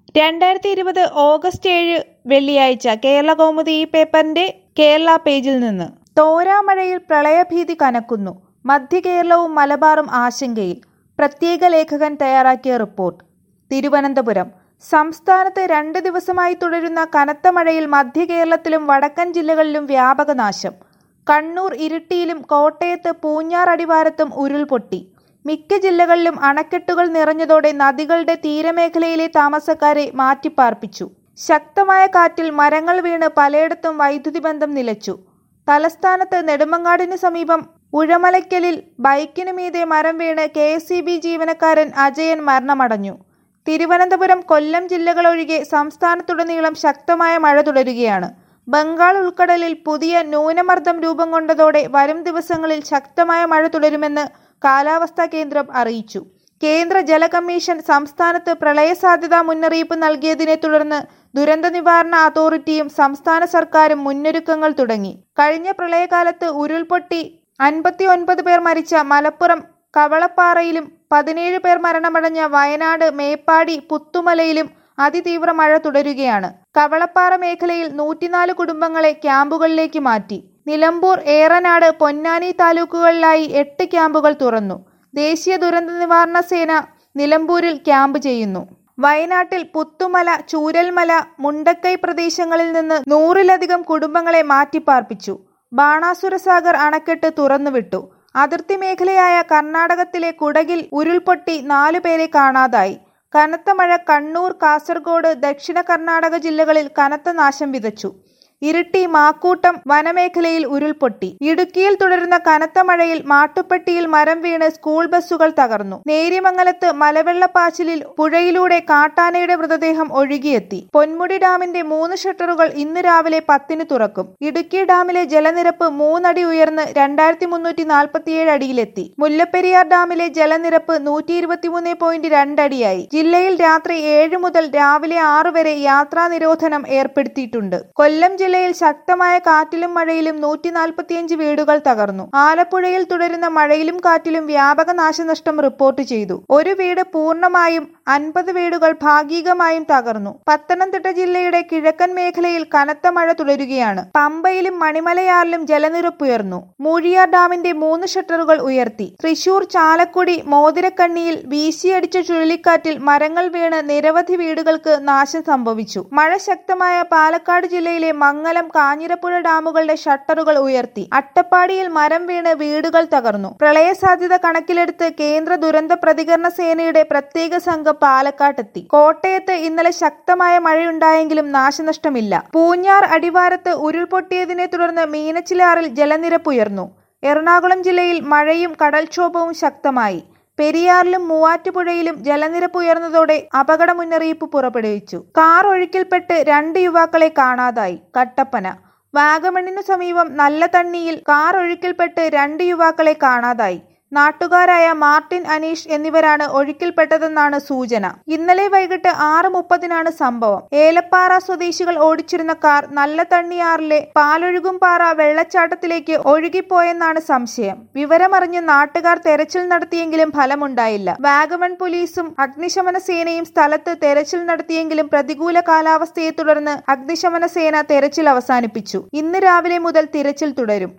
രണ്ടായിരത്തി ഇരുപത് ഓഗസ്റ്റ് ഏഴ് വെള്ളിയാഴ്ച കേരള കൗമുദി ഈ പേപ്പറിന്റെ കേരള പേജിൽ നിന്ന് തോരാമഴയിൽ പ്രളയഭീതി കനക്കുന്നു മധ്യ കേരളവും മലബാറും ആശങ്കയിൽ പ്രത്യേക ലേഖകൻ തയ്യാറാക്കിയ റിപ്പോർട്ട് തിരുവനന്തപുരം സംസ്ഥാനത്ത് രണ്ട് ദിവസമായി തുടരുന്ന കനത്ത മഴയിൽ മധ്യ കേരളത്തിലും വടക്കൻ ജില്ലകളിലും വ്യാപക നാശം കണ്ണൂർ ഇരിട്ടിയിലും കോട്ടയത്ത് പൂഞ്ഞാർ അടിവാരത്തും ഉരുൾപൊട്ടി മിക്ക ജില്ലകളിലും അണക്കെട്ടുകൾ നിറഞ്ഞതോടെ നദികളുടെ തീരമേഖലയിലെ താമസക്കാരെ മാറ്റിപ്പാർപ്പിച്ചു ശക്തമായ കാറ്റിൽ മരങ്ങൾ വീണ് പലയിടത്തും വൈദ്യുതി ബന്ധം നിലച്ചു തലസ്ഥാനത്ത് നെടുമങ്ങാടിന് സമീപം ഉഴമലയ്ക്കലിൽ ബൈക്കിനു മീതെ മരം വീണ് കെ എസ് സി ബി ജീവനക്കാരൻ അജയൻ മരണമടഞ്ഞു തിരുവനന്തപുരം കൊല്ലം ജില്ലകളൊഴികെ സംസ്ഥാനത്തുടനീളം ശക്തമായ മഴ തുടരുകയാണ് ബംഗാൾ ഉൾക്കടലിൽ പുതിയ ന്യൂനമർദ്ദം രൂപം കൊണ്ടതോടെ വരും ദിവസങ്ങളിൽ ശക്തമായ മഴ തുടരുമെന്ന് കാലാവസ്ഥാ കേന്ദ്രം അറിയിച്ചു കേന്ദ്ര ജല കമ്മീഷൻ സംസ്ഥാനത്ത് പ്രളയ സാധ്യതാ മുന്നറിയിപ്പ് നൽകിയതിനെ തുടർന്ന് ദുരന്ത നിവാരണ അതോറിറ്റിയും സംസ്ഥാന സർക്കാരും മുന്നൊരുക്കങ്ങൾ തുടങ്ങി കഴിഞ്ഞ പ്രളയകാലത്ത് ഉരുൾപൊട്ടി അൻപത്തി ഒൻപത് പേർ മരിച്ച മലപ്പുറം കവളപ്പാറയിലും പതിനേഴ് പേർ മരണമടഞ്ഞ വയനാട് മേപ്പാടി പുത്തുമലയിലും അതിതീവ്ര മഴ തുടരുകയാണ് കവളപ്പാറ മേഖലയിൽ നൂറ്റിനാല് കുടുംബങ്ങളെ ക്യാമ്പുകളിലേക്ക് മാറ്റി നിലമ്പൂർ ഏറനാട് പൊന്നാനി താലൂക്കുകളിലായി എട്ട് ക്യാമ്പുകൾ തുറന്നു ദേശീയ ദുരന്ത നിവാരണ സേന നിലമ്പൂരിൽ ക്യാമ്പ് ചെയ്യുന്നു വയനാട്ടിൽ പുത്തുമല ചൂരൽമല മുണ്ടക്കൈ പ്രദേശങ്ങളിൽ നിന്ന് നൂറിലധികം കുടുംബങ്ങളെ മാറ്റിപ്പാർപ്പിച്ചു ബാണാസുരസാഗർ അണക്കെട്ട് തുറന്നുവിട്ടു അതിർത്തി മേഖലയായ കർണാടകത്തിലെ കുടകിൽ ഉരുൾപൊട്ടി നാലുപേരെ കാണാതായി കനത്ത മഴ കണ്ണൂർ കാസർഗോഡ് ദക്ഷിണ കർണാടക ജില്ലകളിൽ കനത്ത നാശം വിതച്ചു ഇരിട്ടി മാക്കൂട്ടം വനമേഖലയിൽ ഉരുൾപൊട്ടി ഇടുക്കിയിൽ തുടരുന്ന കനത്ത മഴയിൽ മാട്ടുപ്പെട്ടിയിൽ മരം വീണ് സ്കൂൾ ബസ്സുകൾ തകർന്നു നേര്യമംഗലത്ത് മലവെള്ളപ്പാച്ചിലിൽ പുഴയിലൂടെ കാട്ടാനയുടെ മൃതദേഹം ഒഴുകിയെത്തി പൊന്മുടി ഡാമിന്റെ മൂന്ന് ഷട്ടറുകൾ ഇന്ന് രാവിലെ പത്തിന് തുറക്കും ഇടുക്കി ഡാമിലെ ജലനിരപ്പ് മൂന്നടി ഉയർന്ന് രണ്ടായിരത്തി മുന്നൂറ്റി നാൽപ്പത്തിയേഴ് അടിയിലെത്തി മുല്ലപ്പെരിയാർ ഡാമിലെ ജലനിരപ്പ് നൂറ്റി ഇരുപത്തിമൂന്ന് പോയിന്റ് രണ്ടടിയായി ജില്ലയിൽ രാത്രി ഏഴ് മുതൽ രാവിലെ ആറ് വരെ യാത്രാ നിരോധനം ഏർപ്പെടുത്തിയിട്ടുണ്ട് കൊല്ലം ജില്ലയിൽ ശക്തമായ കാറ്റിലും മഴയിലും നൂറ്റി നാൽപ്പത്തിയഞ്ച് വീടുകൾ തകർന്നു ആലപ്പുഴയിൽ തുടരുന്ന മഴയിലും കാറ്റിലും വ്യാപക നാശനഷ്ടം റിപ്പോർട്ട് ചെയ്തു ഒരു വീട് പൂർണ്ണമായും അൻപത് വീടുകൾ ഭാഗികമായും തകർന്നു പത്തനംതിട്ട ജില്ലയുടെ കിഴക്കൻ മേഖലയിൽ കനത്ത മഴ തുടരുകയാണ് പമ്പയിലും മണിമലയാറിലും ജലനിരപ്പുയർന്നു മൂഴിയാർ ഡാമിന്റെ മൂന്ന് ഷട്ടറുകൾ ഉയർത്തി തൃശൂർ ചാലക്കുടി മോതിരക്കണ്ണിയിൽ വീശിയടിച്ച ചുഴലിക്കാറ്റിൽ മരങ്ങൾ വീണ് നിരവധി വീടുകൾക്ക് നാശം സംഭവിച്ചു മഴ ശക്തമായ പാലക്കാട് ജില്ലയിലെ മംഗലം കാഞ്ഞിരപ്പുഴ ഡാമുകളുടെ ഷട്ടറുകൾ ഉയർത്തി അട്ടപ്പാടിയിൽ മരം വീണ് വീടുകൾ തകർന്നു പ്രളയ സാധ്യത കണക്കിലെടുത്ത് കേന്ദ്ര ദുരന്ത പ്രതികരണ സേനയുടെ പ്രത്യേക സംഘം പാലക്കാട്ടെത്തി കോട്ടയത്ത് ഇന്നലെ ശക്തമായ മഴയുണ്ടായെങ്കിലും നാശനഷ്ടമില്ല പൂഞ്ഞാർ അടിവാരത്ത് ഉരുൾപൊട്ടിയതിനെ തുടർന്ന് മീനച്ചിലാറിൽ ജലനിരപ്പുയർന്നു എറണാകുളം ജില്ലയിൽ മഴയും കടൽക്ഷോഭവും ശക്തമായി പെരിയാറിലും മൂവാറ്റുപുഴയിലും ജലനിരപ്പ് ഉയർന്നതോടെ അപകട മുന്നറിയിപ്പ് പുറപ്പെടുവിച്ചു കാർ ഒഴുക്കിൽപ്പെട്ട് രണ്ട് യുവാക്കളെ കാണാതായി കട്ടപ്പന വാഗമണിനു സമീപം നല്ല തണ്ണിയിൽ കാർ ഒഴുക്കിൽപ്പെട്ട് രണ്ട് യുവാക്കളെ കാണാതായി നാട്ടുകാരായ മാർട്ടിൻ അനീഷ് എന്നിവരാണ് ഒഴുക്കിൽപ്പെട്ടതെന്നാണ് സൂചന ഇന്നലെ വൈകിട്ട് ആറ് മുപ്പതിനാണ് സംഭവം ഏലപ്പാറ സ്വദേശികൾ ഓടിച്ചിരുന്ന കാർ നല്ല തണ്ണിയാറിലെ പാലൊഴുകുംപാറ വെള്ളച്ചാട്ടത്തിലേക്ക് ഒഴുകിപ്പോയെന്നാണ് സംശയം വിവരമറിഞ്ഞ് നാട്ടുകാർ തെരച്ചിൽ നടത്തിയെങ്കിലും ഫലമുണ്ടായില്ല വാഗമൺ പോലീസും അഗ്നിശമന സേനയും സ്ഥലത്ത് തെരച്ചിൽ നടത്തിയെങ്കിലും പ്രതികൂല കാലാവസ്ഥയെ തുടർന്ന് അഗ്നിശമന സേന തെരച്ചിൽ അവസാനിപ്പിച്ചു ഇന്ന് രാവിലെ മുതൽ തിരച്ചിൽ തുടരും